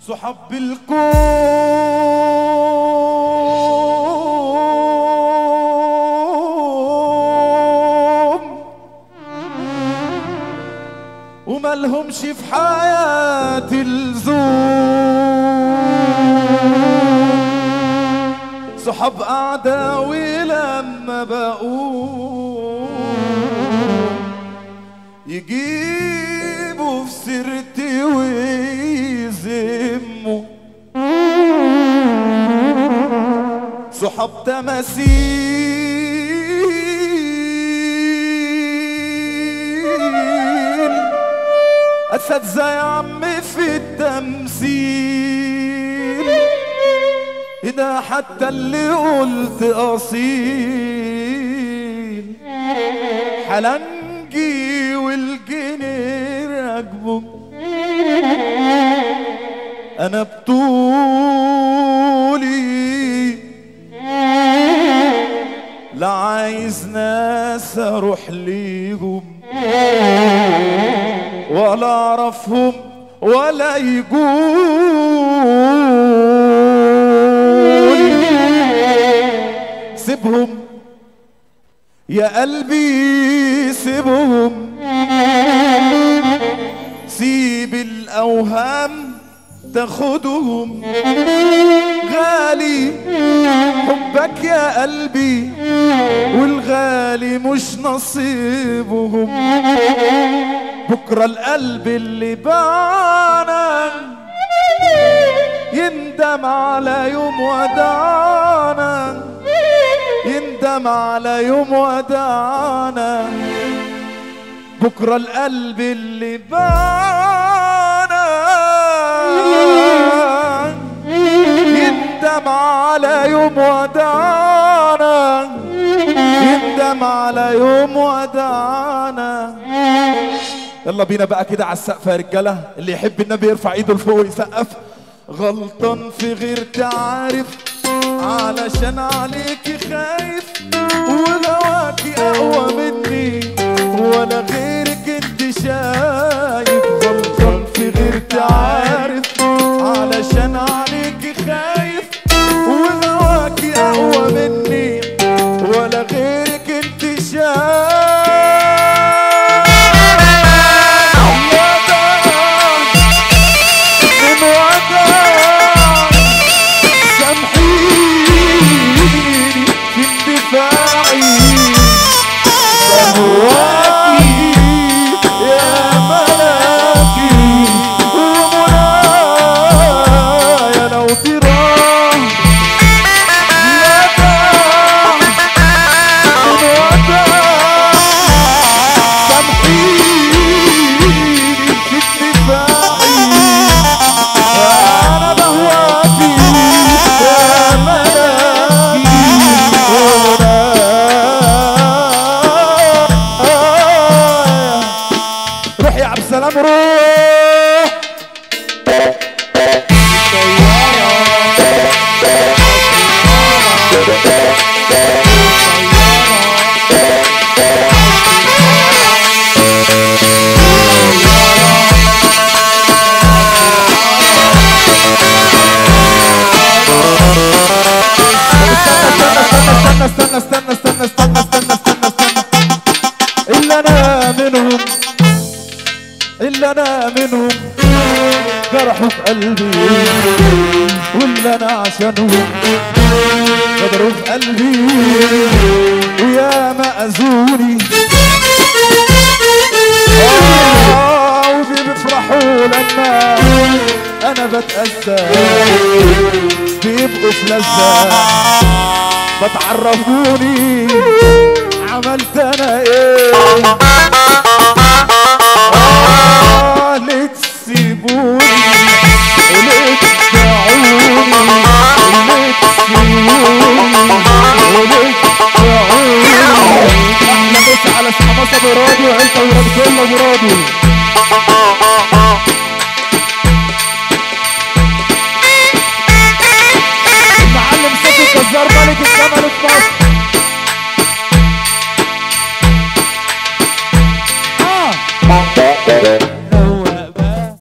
صحب الكون وملهمش في حياتي الزوم صحاب أعداوي لما بقوم يجيبوا في سيرتي ويذموا صحاب تماثيل أساتذة يا عم في التمثيل إذا حتى اللي قلت أصيل حلنجي والجنيه راكبه أنا بطولي لا عايز ناس أروح ليهم ولا أعرفهم ولا يقول سيبهم يا قلبي سيبهم سيب الأوهام تاخدهم غالي حبك يا قلبي والغالي مش نصيبهم بكرة القلب اللي بانا يندم على يوم ودانا يندم على يوم ودانا بكرة القلب اللي بانا يندم على يوم ودانا يندم على يوم ودانا يلا بينا بقى كده على السقف يا رجاله اللي يحب النبي يرفع ايده لفوق ويسقف غلطان في غير تعارف علشان عليكي خايف وغواكي اقوى مني ولا غيرك انت شايف غلطان في غير تعارف علشان عليكي خايف وغواكي اقوى مني ولا غيرك انت شايف من وداع سامحيني في اندفاعي سهواكي يا ملاكي ومنايا لو تراه لا داع من وداع سامحيني في اندفاعي انا بهواكي يا ملاكي روح يا عبد السلام روح استنى استنى استنى استنى استنى استنى استنى استنى إلا أنا منهم إلا أنا منهم جرحوا في قلبي واللي أنا عشانهم غدروا في قلبي ويا ما أذوني آه وبيفرحوا لما أنا بتأذى بيبقوا في لذة بتعرفوني عملت انا ايه آه ليه تسيبوني وليه تدعوني وليه تسيبوني وليه تدعوني احلى بس على حماسة برادي وعيلة وراد كله برادي المعلم صوت الجزار ملك الجمل في مصر